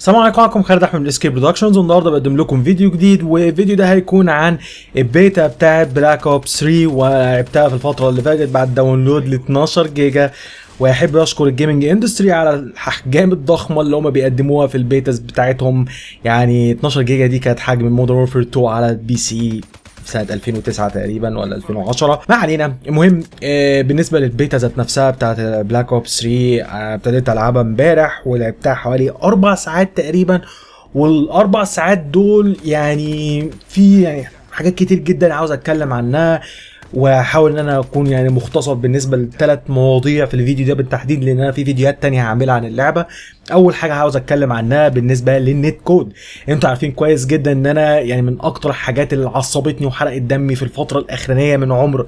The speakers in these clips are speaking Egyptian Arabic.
السلام عليكم معكم خالد احمد من اسكيب برودكشنز والنهارده بقدم لكم فيديو جديد والفيديو ده هيكون عن البيتا بتاعت بلاك اوب 3 ولعبتها في الفتره اللي فاتت بعد داونلود ل 12 جيجا واحب اشكر الجيمنج اندستري على الاحجام الضخمه اللي هم بيقدموها في البيتاز بتاعتهم يعني 12 جيجا دي كانت حجم مودرن وورفير 2 على البي سي سنه 2009 تقريبا ولا 2010 ما علينا المهم آه بالنسبه للبيتا ذات نفسها بتاعت بلاك اوب 3 آه ابتديت العبها امبارح ولعبتها حوالي اربع ساعات تقريبا والاربع ساعات دول يعني في يعني حاجات كتير جدا عاوز اتكلم عنها واحاول ان انا اكون يعني مختصر بالنسبه لثلاث مواضيع في الفيديو ده بالتحديد لان انا في فيديوهات تانية هعملها عن اللعبه اول حاجه عاوز اتكلم عنها بالنسبه للنت كود انتوا عارفين كويس جدا ان انا يعني من اكتر الحاجات اللي عصبتني وحرقت دمي في الفتره الاخرانيه من عمر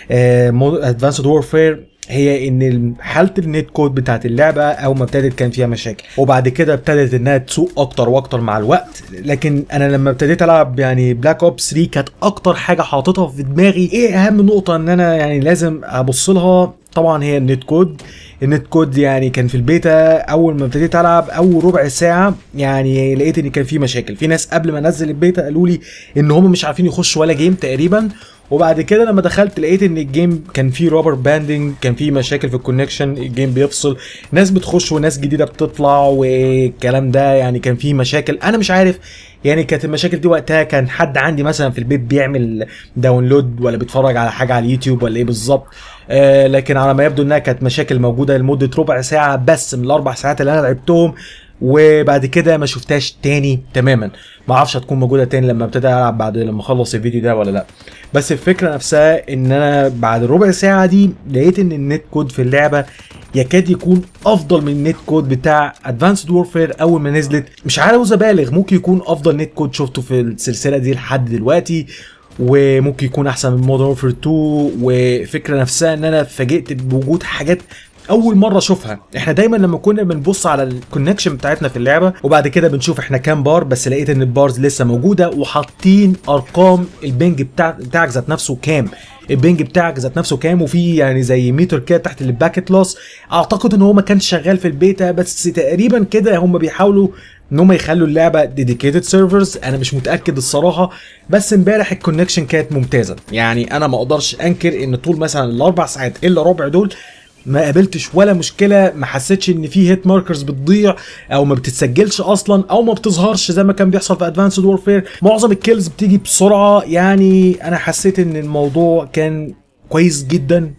ادفانسد وورفير هي ان حاله النت كود بتاعت اللعبه اول ما ابتدت كان فيها مشاكل وبعد كده ابتدت انها تسوق اكتر واكتر مع الوقت لكن انا لما ابتديت العب يعني بلاك اوب 3 كانت اكتر حاجه حاططها في دماغي ايه اهم نقطه ان انا يعني لازم ابص لها طبعا هي النت كود النت كود يعني كان في البيتا اول ما ابتديت العب اول ربع ساعه يعني لقيت ان كان في مشاكل في ناس قبل ما انزل البيتا قالوا لي ان هم مش عارفين يخشوا ولا جيم تقريبا وبعد كده لما دخلت لقيت ان الجيم كان فيه رابر باندنج كان فيه مشاكل في الكونكشن الجيم بيفصل ناس بتخش وناس جديده بتطلع والكلام ده يعني كان فيه مشاكل انا مش عارف يعني كانت المشاكل دي وقتها كان حد عندي مثلا في البيت بيعمل داونلود ولا بيتفرج على حاجه على اليوتيوب ولا ايه بالظبط آه لكن على ما يبدو انها كانت مشاكل موجوده لمده ربع ساعه بس من الاربع ساعات اللي انا لعبتهم وبعد كده ما شفتهاش تاني تماما ما اعرفش هتكون موجوده تاني لما ابتدي العب بعد لما اخلص الفيديو ده ولا لا بس الفكره نفسها ان انا بعد ربع ساعه دي لقيت ان النت كود في اللعبه يكاد يكون افضل من النت كود بتاع ادفانسد وورفير اول ما نزلت مش عاوز ابالغ ممكن يكون افضل نت كود شفته في السلسله دي لحد دلوقتي وممكن يكون احسن من مودرن وورفير 2 وفكره نفسها ان انا اتفاجئت بوجود حاجات اول مره اشوفها احنا دايما لما كنا بنبص على الكونكشن بتاعتنا في اللعبه وبعد كده بنشوف احنا كام بار بس لقيت ان البارز لسه موجوده وحاطين ارقام البنج بتاع بتاعك ذات نفسه كام البنج بتاعك ذات نفسه كام وفي يعني زي ميتر كده تحت الباكت لوس اعتقد ان هو ما كانش شغال في البيتا بس تقريبا كده هم بيحاولوا ان هم يخلوا اللعبه ديديكيتد سيرفرز انا مش متاكد الصراحه بس امبارح الكونكشن كانت ممتازه يعني انا ما اقدرش انكر ان طول مثلا الاربع ساعات الا ربع دول ما قابلتش ولا مشكله ما حسيتش ان في هيت ماركرز بتضيع او ما بتتسجلش اصلا او ما بتظهرش زي ما كان بيحصل في ادفانسد وورفير معظم الكيلز بتيجي بسرعه يعني انا حسيت ان الموضوع كان كويس جدا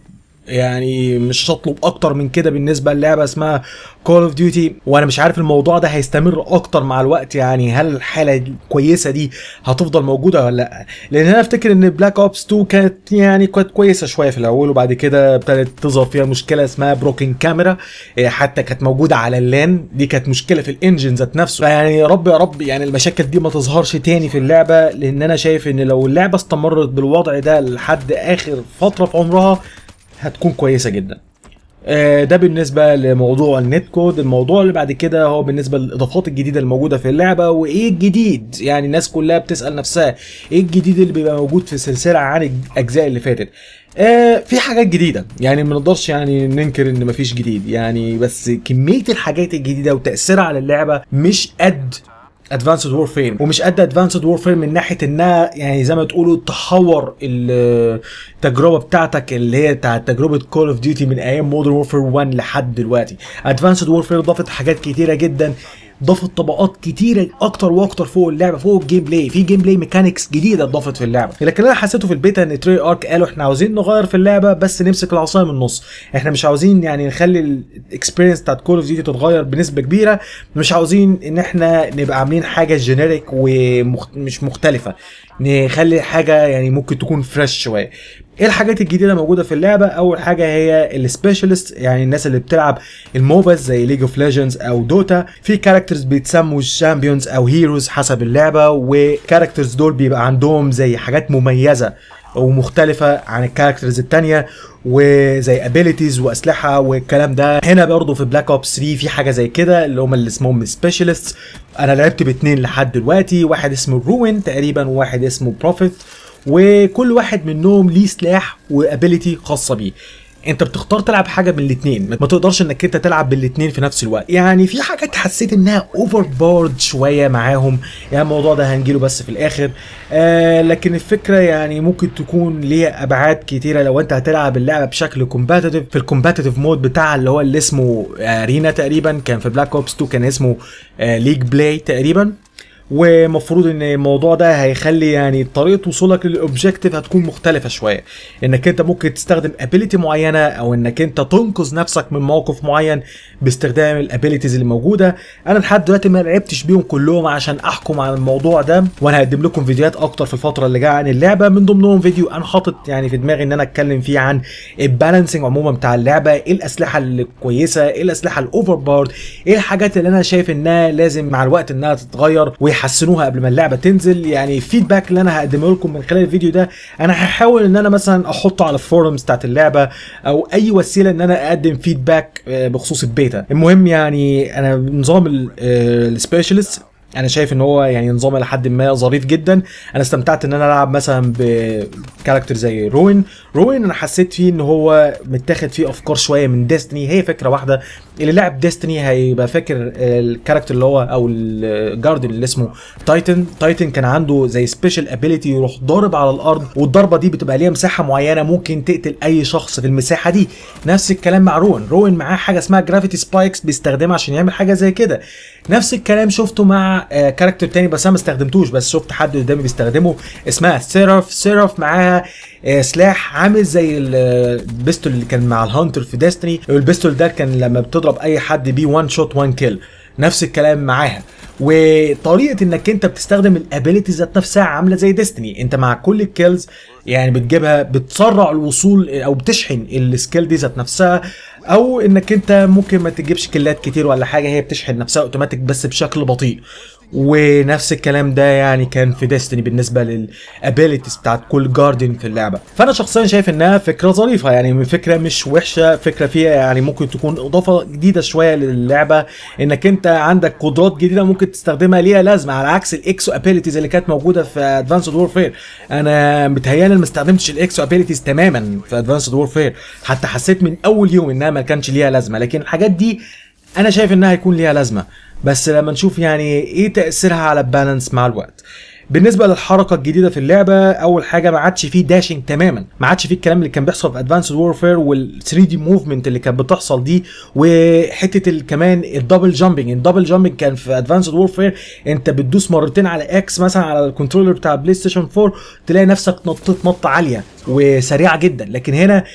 يعني مش هطلب اكتر من كده بالنسبه للعبه اسمها كول اوف ديوتي وانا مش عارف الموضوع ده هيستمر اكتر مع الوقت يعني هل الحاله الكويسه دي هتفضل موجوده ولا لا لان انا افتكر ان بلاك اوبس 2 كانت يعني كانت كويسه شويه في الاول وبعد كده ابتدت تظهر فيها مشكله اسمها بروكن كاميرا حتى كانت موجوده على اللان دي كانت مشكله في الانجن ذات نفسه فيعني يا رب يا رب يعني المشاكل دي ما تظهرش تاني في اللعبه لان انا شايف ان لو اللعبه استمرت بالوضع ده لحد اخر فتره في عمرها هتكون كويسه جدا ده بالنسبة لموضوع النت كود الموضوع اللي بعد كده هو بالنسبة للإضافات الجديدة الموجودة في اللعبة وإيه الجديد يعني الناس كلها بتسأل نفسها إيه الجديد اللي بيبقى موجود في السلسلة عن الأجزاء اللي فاتت آه في حاجات جديدة يعني ما نقدرش يعني ننكر ان مفيش جديد يعني بس كمية الحاجات الجديدة وتأثيرها على اللعبة مش قد ادفانسد وورفير ومش قد ادفانسد وورفير من ناحيه انها يعني زي ما تقولوا تحور التجربه بتاعتك اللي هي بتاعت تجربه كول اوف ديوتي من ايام مودرن وورفير 1 لحد دلوقتي ادفانسد وورفير ضافت حاجات كتيره جدا ضافت طبقات كتيره اكتر واكتر فوق اللعبه فوق الجيم بلاي في جيم بلاي ميكانكس جديده اتضافت في اللعبه لكن انا حسيته في البيتا ان تري ارك قالوا احنا عاوزين نغير في اللعبه بس نمسك العصايه من النص احنا مش عاوزين يعني نخلي الاكسبيرينس بتاعت كول اوف ديوتي تتغير بنسبه كبيره مش عاوزين ان احنا نبقى عاملين حاجه جينيريك ومش مختلفه نخلي حاجه يعني ممكن تكون فريش شويه ايه الحاجات الجديده موجوده في اللعبه اول حاجه هي السبيشالست يعني الناس اللي بتلعب الموباز زي ليج اوف ليجندز او دوتا في كاركترز بيتسموا الشامبيونز او هيروز حسب اللعبه وكاركترز دول بيبقى عندهم زي حاجات مميزه ومختلفة عن الكاركترز التانية وزي ابيليتيز واسلحة والكلام ده هنا برضه في بلاك اوبس 3 في حاجة زي كده اللي هم اللي اسمهم سبيشالست انا لعبت باتنين لحد دلوقتي واحد اسمه روين تقريبا وواحد اسمه بروفيت وكل واحد منهم ليه سلاح وابيليتي خاصة بيه انت بتختار تلعب حاجه من الاثنين ما تقدرش انك انت تلعب بالاثنين في نفس الوقت يعني في حاجات حسيت انها اوفر بورد شويه معاهم يعني الموضوع ده هنجيله بس في الاخر آه لكن الفكره يعني ممكن تكون ليها ابعاد كتيره لو انت هتلعب اللعبه بشكل كومباتيتيف في الكومباتيتيف مود بتاع اللي هو اللي اسمه ارينا تقريبا كان في بلاك اوبس 2 كان اسمه ليج بلاي تقريبا ومفروض ان الموضوع ده هيخلي يعني طريقه وصولك للاوبجيكتيف هتكون مختلفه شويه انك انت ممكن تستخدم ابيليتي معينه او انك انت تنقذ نفسك من موقف معين باستخدام الابيليتيز اللي موجوده انا لحد دلوقتي ما لعبتش بيهم كلهم عشان احكم على الموضوع ده وانا هقدم لكم فيديوهات اكتر في الفتره اللي جايه عن اللعبه من ضمنهم فيديو انا حاطط يعني في دماغي ان انا اتكلم فيه عن البالانسنج عموما بتاع اللعبه ايه الاسلحه الكويسه ايه الاسلحه الاوفر بارد ايه الحاجات اللي انا شايف انها لازم مع الوقت انها تتغير ويحسنوها قبل ما اللعبه تنزل يعني الفيدباك اللي انا هقدمه لكم من خلال الفيديو ده انا هحاول ان انا مثلا احطه على الفورums بتاعت اللعبه او اي وسيله ان انا اقدم فيدباك بخصوص البيتا المهم يعني انا نظام السبيشالست انا شايف ان هو يعني نظام لحد ما ظريف جدا انا استمتعت ان انا العب مثلا بكاركتر زي روين روين انا حسيت فيه ان هو متاخد فيه افكار شويه من ديستني هي فكره واحده اللي لعب ديستني هيبقى فاكر الكاركتر اللي هو او الجاردن اللي اسمه تايتن تايتن كان عنده زي سبيشال ابيليتي يروح ضارب على الارض والضربه دي بتبقى ليها مساحه معينه ممكن تقتل اي شخص في المساحه دي نفس الكلام مع روين روين معاه حاجه اسمها جرافيتي سبايكس بيستخدمها عشان يعمل حاجه زي كده نفس الكلام شفته مع آه كاركتر تاني بس انا ما استخدمتوش بس شفت حد قدامي بيستخدمه اسمها سيراف سيراف معاها آه سلاح عامل زي البيستول اللي كان مع الهانتر في ديستني البيستول ده كان لما بتضرب اي حد بيه وان شوت وان كيل نفس الكلام معاها وطريقه انك انت بتستخدم الابيليتي ذات نفسها عامله زي ديستني انت مع كل الكيلز يعني بتجيبها بتسرع الوصول او بتشحن السكيل دي ذات نفسها او انك انت ممكن ما تجيبش كيلات كتير ولا حاجه هي بتشحن نفسها اوتوماتيك بس بشكل بطيء ونفس الكلام ده يعني كان في ديستني بالنسبه للابيليتيز بتاعت كل جاردن في اللعبه فانا شخصيا شايف انها فكره ظريفه يعني فكره مش وحشه فكره فيها يعني ممكن تكون اضافه جديده شويه للعبه انك انت عندك قدرات جديده ممكن تستخدمها ليها لازمه على عكس الاكسو ابيليتيز اللي كانت موجوده في ادفانسد وورفير انا متهيألي ما استخدمتش الاكسو ابيليتيز تماما في ادفانسد وورفير حتى حسيت من اول يوم انها ما كانش ليها لازمه لكن الحاجات دي انا شايف انها هيكون ليها لازمه بس لما نشوف يعني ايه تاثيرها على البالانس مع الوقت بالنسبه للحركه الجديده في اللعبه اول حاجه ما عادش فيه داشنج تماما ما عادش فيه الكلام اللي كان بيحصل في ادفانس وورفير وال 3 دي موفمنت اللي كانت بتحصل دي وحته ال- كمان الدبل جامبنج الدبل جامبنج كان في ادفانس وورفير انت بتدوس مرتين على اكس مثلا على الكنترولر بتاع بلاي ستيشن 4 تلاقي نفسك نطيت نطه عاليه وسريعه جدا لكن هنا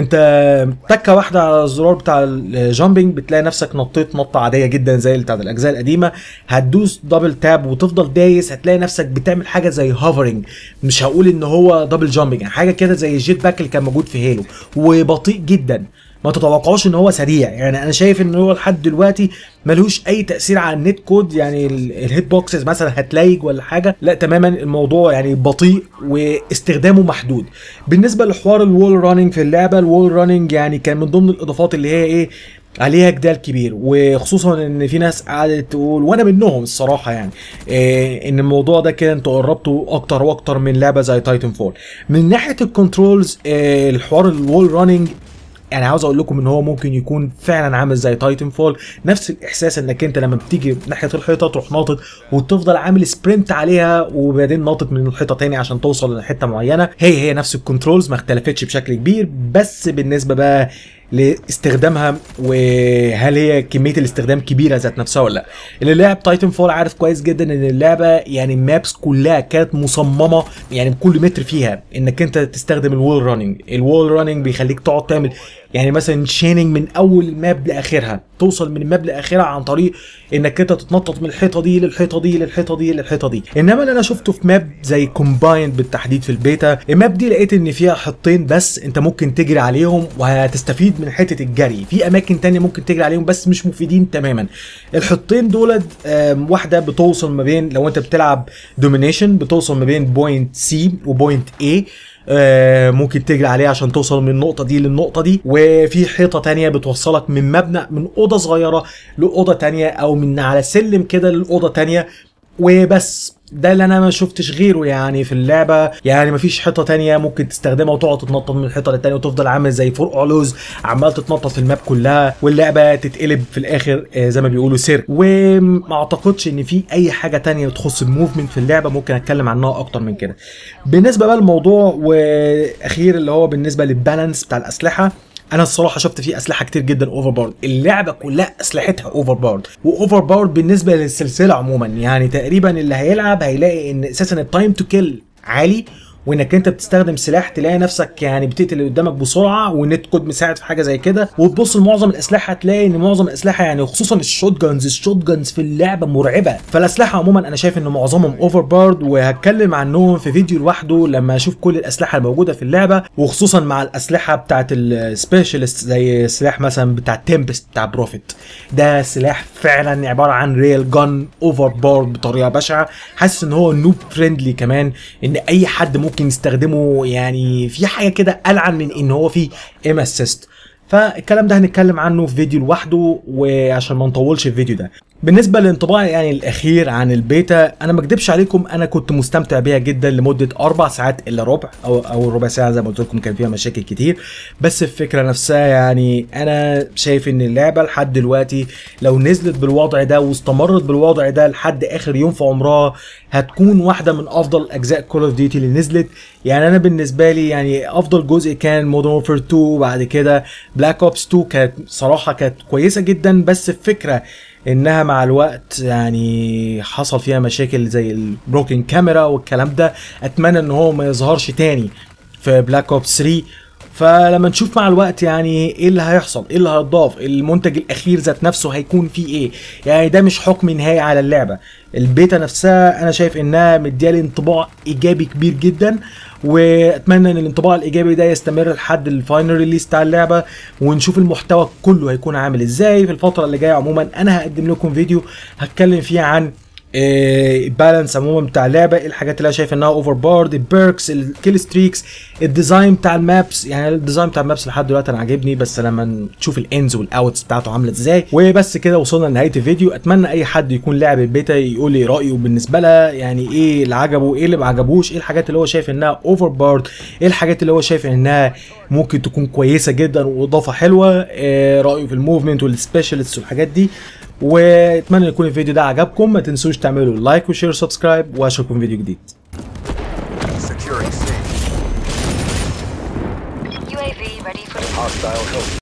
انت تكه واحده على الزرار بتاع الجامبنج بتلاقي نفسك نطيت نطه عاديه جدا زي بتاعت الاجزاء القديمه هتدوس دبل تاب وتفضل دايس هتلاقي نفسك بتعمل حاجه زي هوفرنج مش هقول ان هو دبل جامبنج يعني حاجه كده زي الجيت باك اللي كان موجود في هيلو وبطيء جدا ما تتوقعوش ان هو سريع يعني انا شايف ان هو لحد دلوقتي ملوش اي تاثير على النت كود يعني ال- الهيت بوكسز مثلا هتلايج ولا حاجه لا تماما الموضوع يعني بطيء واستخدامه محدود بالنسبه لحوار الوول راننج في اللعبه الوول راننج يعني كان من ضمن الاضافات اللي هي ايه عليها جدال كبير وخصوصا ان في ناس قعدت تقول وانا منهم الصراحه يعني إيه ان الموضوع ده كده انتوا قربتوا اكتر واكتر من لعبه زي تايتن فول من ناحيه الكنترولز إيه الحوار الوول راننج يعني عاوز اقول لكم ان هو ممكن يكون فعلا عامل زي تايتن فول نفس الاحساس انك انت لما بتيجي ناحيه الحيطه تروح ناطط وتفضل عامل سبرنت عليها وبعدين ناطط من الحيطه تاني عشان توصل لحته معينه هي هي نفس الكنترولز ما اختلفتش بشكل كبير بس بالنسبه بقى لاستخدامها وهل هي كميه الاستخدام كبيره ذات نفسها ولا لا اللي لعب تايتن فول عارف كويس جدا ان اللعبه يعني المابس كلها كانت مصممه يعني بكل متر فيها انك انت تستخدم الوول راننج الوول راننج بيخليك تقعد تعمل يعني مثلا شيننج من اول الماب لاخرها توصل من الماب لاخرها عن طريق انك انت تتنطط من الحيطه دي للحيطه دي للحيطه دي للحيطه دي انما اللي انا شفته في ماب زي كومباين بالتحديد في البيتا الماب دي لقيت ان فيها حطين بس انت ممكن تجري عليهم وهتستفيد من حته الجري في اماكن تانية ممكن تجري عليهم بس مش مفيدين تماما الحطين دولت آم، واحده بتوصل ما بين لو انت بتلعب دومينيشن بتوصل ما بين بوينت سي وبوينت اي آه، ممكن تجري عليه عشان توصل من النقطة دي للنقطة دي وفي حيطة تانية بتوصلك من مبنى من أوضة صغيرة لأوضة تانية أو من على سلم كده للأوضة تانية وبس ده اللي انا ما شفتش غيره يعني في اللعبه يعني مفيش حيطه تانية ممكن تستخدمها وتقعد تتنطط من الحيطه للتانيه وتفضل عامل زي فرق علوز عمال تتنطط في الماب كلها واللعبه تتقلب في الاخر آه، زي ما بيقولوا سير وما اعتقدش ان في اي حاجه تانية تخص الموفمنت في اللعبه ممكن اتكلم عنها اكتر من كده بالنسبه بقى للموضوع واخير اللي هو بالنسبه للبالانس بتاع الاسلحه انا الصراحه شفت فيه اسلحه كتير جدا اوفر بارد اللعبه كلها اسلحتها اوفر بارد واوفر بارد بالنسبه للسلسله عموما يعني تقريبا اللي هيلعب هيلاقي ان اساسا التايم تو كيل عالي وانك انت بتستخدم سلاح تلاقي نفسك يعني بتقتل اللي قدامك بسرعه والنت كود مساعد في حاجه زي كده وتبص لمعظم الاسلحه هتلاقي ان معظم الاسلحه يعني خصوصا الشوت جانز الشوت جانز في اللعبه مرعبه فالاسلحه عموما انا شايف ان معظمهم اوفر بارد وهتكلم عنهم في فيديو لوحده لما اشوف كل الاسلحه الموجوده في اللعبه وخصوصا مع الاسلحه بتاعت السبيشالست زي سلاح مثلا بتاع تمبست بتاع بروفيت ده سلاح فعلا عباره عن ريل جان اوفر بارد بطريقه بشعه حاسس ان هو نوب فريندلي كمان ان اي حد ممكن يستخدمه يعني في حاجه كده العن من ان هو في ام اسيست فالكلام ده هنتكلم عنه في فيديو لوحده وعشان ما نطولش الفيديو ده بالنسبه لانطباعي يعني الاخير عن البيتا انا ما اكدبش عليكم انا كنت مستمتع بيها جدا لمده اربع ساعات الا ربع او او ربع ساعه زي ما قلت لكم كان فيها مشاكل كتير بس الفكره نفسها يعني انا شايف ان اللعبه لحد دلوقتي لو نزلت بالوضع ده واستمرت بالوضع ده لحد اخر يوم في عمرها هتكون واحده من افضل اجزاء كول اوف ديوتي اللي نزلت يعني انا بالنسبه لي يعني افضل جزء كان مودرن وورفير 2 وبعد كده بلاك اوبس 2 كانت صراحه كانت كويسه جدا بس الفكره انها مع الوقت يعني حصل فيها مشاكل زي البروكن كاميرا والكلام ده اتمنى ان هو ما يظهرش تاني في بلاك اوبس 3 فلما نشوف مع الوقت يعني ايه اللي هيحصل ايه اللي هيتضاف المنتج الاخير ذات نفسه هيكون فيه ايه يعني ده مش حكم نهائي على اللعبه البيتا نفسها انا شايف انها مديالي انطباع ايجابي كبير جدا واتمنى ان الانطباع الايجابي ده يستمر لحد الفاينل ريليس بتاع اللعبه ونشوف المحتوى كله هيكون عامل ازاي في الفتره اللي جايه عموما انا هقدم لكم فيديو هتكلم فيه عن البالانس عموما بتاع اللعبه ايه الحاجات اللي انا شايف انها اوفر بارد البيركس الكيل ستريكس الديزاين بتاع المابس يعني الديزاين بتاع المابس لحد دلوقتي انا عاجبني بس لما نشوف الانز والاوتس بتاعته عامله ازاي وبس كده وصلنا لنهايه الفيديو اتمنى اي حد يكون لاعب البيتا يقول لي رايه بالنسبه لها يعني ايه اللي عجبه ايه اللي ما عجبوش ايه الحاجات اللي هو شايف انها اوفر بارد ايه الحاجات اللي هو شايف انها ممكن تكون كويسه جدا واضافه حلوه إيه رايه في الموفمنت والسبيشالست والحاجات دي واتمنى يكون الفيديو ده عجبكم ما تنسوش تعملوا لايك وشير وسبسكرايب واشوفكم فيديو جديد